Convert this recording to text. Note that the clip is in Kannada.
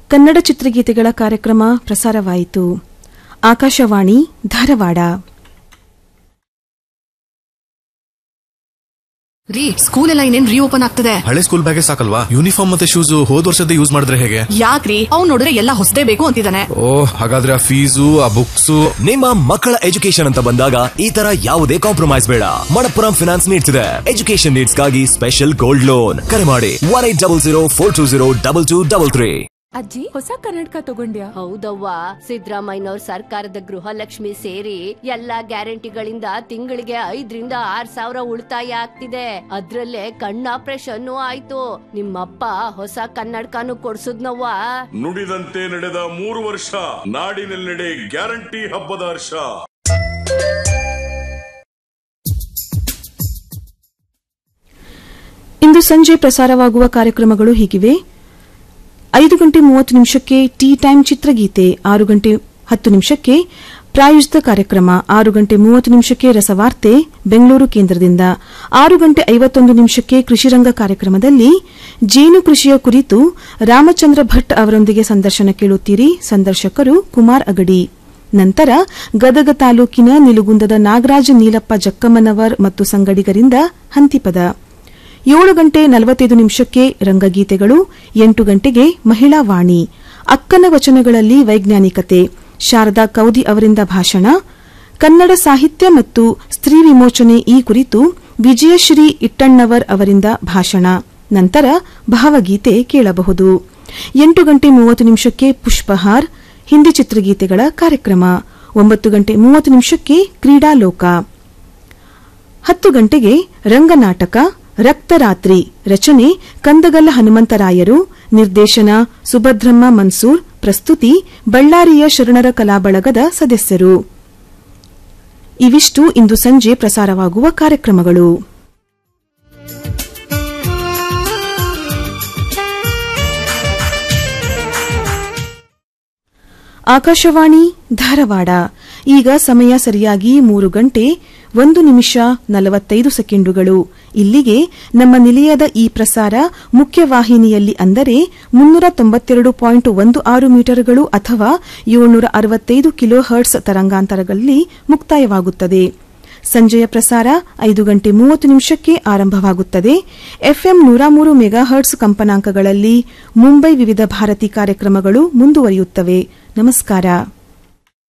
ಕನ್ನಡ ಚಿತ್ರಗೀತೆಗಳ ಕಾರ್ಯಕ್ರಮ ಪ್ರಸಾರವಾಯಿತು ಆಕಾಶವಾಣಿ ಧಾರವಾಡ ರೀ ಸ್ಕೂಲ್ ಎಲ್ಲ ಇನ್ನೇನ್ ರೀಓಪನ್ ಆಗ್ತದೆ ಹಳೆ ಸ್ಕೂಲ್ ಬ್ಯಾಗೇ ಸಾಕಲ್ವಾ ಯೂನಿಫಾರ್ಮ್ ಮತ್ತೆ ಶೂಸ್ ಹೋದ್ ವರ್ಷದ ಯೂಸ್ ಮಾಡಿದ್ರೆ ಹೇಗೆ ಯಾಕ್ರಿ ಅವ್ನ್ ನೋಡಿದ್ರೆ ಎಲ್ಲ ಹೊಸದೇ ಬೇಕು ಅಂತಿದ್ದಾನೆ ಓ ಹಾಗಾದ್ರೆ ಆ ಫೀಸು ಆ ಬುಕ್ಸ್ ನಿಮ್ಮ ಮಕ್ಕಳ ಎಜುಕೇಶನ್ ಅಂತ ಬಂದಾಗ ಈ ತರ ಯಾವುದೇ ಕಾಂಪ್ರಮೈಸ್ ಬೇಡ ಮಣಪ್ಪುರಂ ಫಿನಾನ್ಸ್ ನೀಡ್ಸ್ ಇದೆ ಎಜುಕೇಶನ್ ನೀಡ್ಸ್ ಗಾಗಿ ಸ್ಪೆಷಲ್ ಗೋಲ್ಡ್ ಲೋನ್ ಕರೆ ಮಾಡಿ one eight double zero four two zero double two double three ಅಜ್ಜಿ ಹೊಸ ಕನ್ನಡಕ ತಗೊಂಡ್ಯಾ ಹೌದವ್ವ ಸಿದ್ದರಾಮಯ್ಯನವ್ರ ಸರ್ಕಾರದ ಗೃಹಲಕ್ಷ್ಮಿ ಸೇರಿ ಎಲ್ಲಾ ಗ್ಯಾರಂಟಿಗಳಿಂದ ತಿಂಗಳಿಗೆ ಐದರಿಂದ ಆರ್ ಸಾವಿರ ಉಳಿತಾಯ ಆಗ್ತಿದೆ ಅದ್ರಲ್ಲೇ ಕಣ್ಣ ಆಪರೇಷನ್ ಆಯ್ತು ನಿಮ್ಮಪ್ಪ ಹೊಸ ಕನ್ನಡಕನು ಕೊಡ್ಸುದ್ನವ್ವ ನುಡಿದಂತೆ ನಡೆದ ಮೂರು ವರ್ಷ ನಾಡಿನೆಲ್ಲೆಡೆ ಗ್ಯಾರಂಟಿ ಹಬ್ಬದ ಹರ್ಷ ಇಂದು ಸಂಜೆ ಪ್ರಸಾರವಾಗುವ ಕಾರ್ಯಕ್ರಮಗಳು ಹೀಗಿವೆ ಐದು ಗಂಟೆ ಮೂವತ್ತು ನಿಮಿಷಕ್ಕೆ ಟೀ ಟೈಮ್ ಚಿತ್ರಗೀತೆ ಆರು ಗಂಟೆ ಹತ್ತು ನಿಮಿಷಕ್ಕೆ ಪ್ರಾಯೋಜಿತ ಕಾರ್ಯಕ್ರಮ ಆರು ಗಂಟೆ ಮೂವತ್ತು ನಿಮಿಷಕ್ಕೆ ರಸವಾರ್ತೆ ಬೆಂಗಳೂರು ಕೇಂದ್ರದಿಂದ ಆರು ಗಂಟೆ ಐವತ್ತೊಂದು ನಿಮಿಷಕ್ಕೆ ಕೃಷಿರಂಗ ಕಾರ್ಯಕ್ರಮದಲ್ಲಿ ಜೇನು ಕೃಷಿಯ ಕುರಿತು ರಾಮಚಂದ್ರ ಭಟ್ ಅವರೊಂದಿಗೆ ಸಂದರ್ಶನ ಕೇಳುತ್ತೀರಿ ಸಂದರ್ಶಕರು ಕುಮಾರ್ ಅಗಡಿ ನಂತರ ಗದಗ ತಾಲೂಕಿನ ನಿಲುಗುಂದದ ನಾಗರಾಜ ನೀಲಪ್ಪ ಜಕ್ಕಮ್ಮನವರ್ ಮತ್ತು ಸಂಗಡಿಗರಿಂದ ಹಂತಿಪದ ಏಳು ಗಂಟೆ ನಲವತ್ತೈದು ನಿಮಿಷಕ್ಕೆ ರಂಗಗೀತೆಗಳು ಎಂಟು ಗಂಟೆಗೆ ಮಹಿಳಾ ವಾಣಿ ಅಕ್ಕನ ವಚನಗಳಲ್ಲಿ ವೈಜ್ಞಾನಿಕತೆ ಶಾರದಾ ಕೌದಿ ಅವರಿಂದ ಭಾಷಣ ಕನ್ನಡ ಸಾಹಿತ್ಯ ಮತ್ತು ಸ್ತ್ರೀ ವಿಮೋಚನೆ ಈ ಕುರಿತು ವಿಜಯಶ್ರೀ ಇಟ್ಟಣ್ಣವರ್ ಅವರಿಂದ ಭಾಷಣ ನಂತರ ಭಾವಗೀತೆ ಕೇಳಬಹುದು ಎಂಟು ಗಂಟೆ ಮೂವತ್ತು ನಿಮಿಷಕ್ಕೆ ಪುಷ್ಪಹಾರ್ ಹಿಂದಿ ಚಿತ್ರಗೀತೆಗಳ ಕಾರ್ಯಕ್ರಮ ಒಂಬತ್ತು ಗಂಟೆ ಮೂವತ್ತು ನಿಮಿಷಕ್ಕೆ ಕ್ರೀಡಾಲೋಕ ಹತ್ತು ಗಂಟೆಗೆ ರಂಗನಾಟಕ ರಕ್ತರಾತ್ರಿ ರಚನೆ ಕಂದಗಲ್ಲ ಹನುಮಂತರಾಯರು ನಿರ್ದೇಶನ ಸುಭದ್ರಮ್ಮ ಮನ್ಸೂರ್ ಪ್ರಸ್ತುತಿ ಬಳ್ಳಾರಿಯ ಶರಣರ ಕಲಾಬಳಗದ ಸದಸ್ಯರು ಇವಿಷ್ಟು ಇಂದು ಸಂಜೆ ಪ್ರಸಾರವಾಗುವ ಕಾರ್ಯಕ್ರಮಗಳು ಆಕಾಶವಾಣಿ ಧಾರವಾಡ ಈಗ ಸಮಯ ಸರಿಯಾಗಿ ಮೂರು ಗಂಟೆ ಒಂದು ನಿಮಿಷ ನಲವತ್ತೈದು ಸೆಕೆಂಡುಗಳು ಇಲ್ಲಿಗೆ ನಮ್ಮ ನಿಲಯದ ಈ ಪ್ರಸಾರ ಮುಖ್ಯವಾಹಿನಿಯಲ್ಲಿ ಅಂದರೆ ಮುನ್ನೂರ ತೊಂಬತ್ತೆರಡು ಪಾಯಿಂಟ್ ಒಂದು ಆರು ಮೀಟರ್ಗಳು ಅಥವಾ ಏಳ್ನೂರ ಅರವತ್ತೈದು ಕಿಲೋ ಹರ್ಟ್ಸ್ ತರಂಗಾಂತರಗಳಲ್ಲಿ ಮುಕ್ತಾಯವಾಗುತ್ತದೆ ಸಂಜೆಯ ಪ್ರಸಾರ ಐದು ಗಂಟೆ ಮೂವತ್ತು ನಿಮಿಷಕ್ಕೆ ಆರಂಭವಾಗುತ್ತದೆ ಎಫ್ಎಂ ನೂರ ಮೂರು ಮೆಗಾಹರ್ಟ್ಸ್ ಕಂಪನಾಂಕಗಳಲ್ಲಿ ಮುಂಬೈ ವಿವಿಧ ಭಾರತಿ ಕಾರ್ಯಕ್ರಮಗಳು ಮುಂದುವರಿಯುತ್ತವೆ ನಮಸ್ಕಾರ